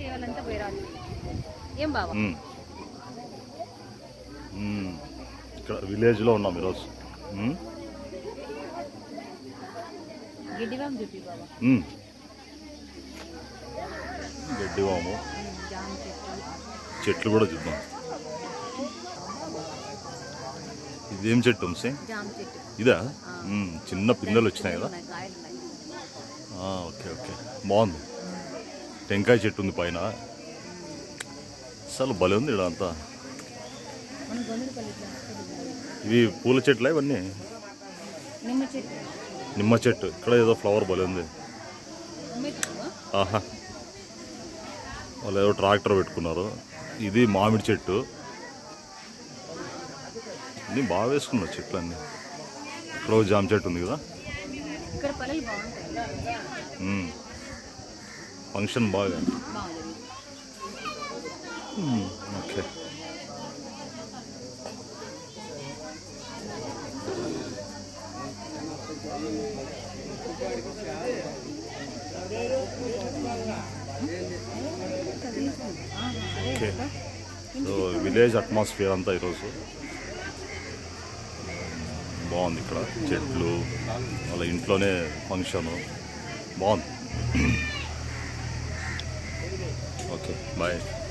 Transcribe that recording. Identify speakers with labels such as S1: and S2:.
S1: వాళ్ళంతా పోయి రాదు ఏం బావా
S2: మ్మ్. మ్మ్. ఇక్కడ విలేజ్లో ఉన్నాం ఈరోజు మ్మ్.
S1: గిడ్డివాం చూపి బావా
S2: మ్మ్. గడ్డివాము
S1: జామ చెట్టు
S2: చెట్లు కూడా చూద్దాం ఇదేం చెట్టు వంశీ
S1: జామ చెట్టు
S2: ఇదా మ్మ్. చిన్న పిందెలు వచ్చినాయి కదా
S1: ఉన్నాయి, కాయలు ఉన్నాయి
S2: ఆ, ఓకే ఓకే బాగుంది టెంకాయ చెట్టు ఉంది పైన అసలు భలే ఉంది ఇక్కడ అంతా
S1: మన గొంతుపల్లి ఇట్లా వస్తుంది.
S2: ఇవి పూల చెట్లా ఇవన్నీ
S1: నిమ్మ చెట్టు
S2: నిమ్మ చెట్టు ఇక్కడ ఏదో ఫ్లవర్ భలే ఉంది
S1: నిమ్మ చెట్టు
S2: ఆహా వాళ్ళు ఏదో ట్రాక్టర్ పెట్టుకున్నారు ఇది మామిడి చెట్టు అన్నీ బాగా వేసుకున్నారు చెట్లు అన్నీ ఇక్కడ ఒక జామ చెట్టు ఉంది కదా
S1: ఇక్కడ పల్లెలు బాగుంటాయి
S2: మ్మ్. ఫంక్షన్ బాగా
S1: బాగుంది
S2: మ్మ్. Okay okay so village atmosphere అంతా ఈరోజు బాగుంది ఇక్కడ చెట్లు వాళ్ళ ఇంట్లోనే ఫంక్షను బాగుంది ఓకే బాయ్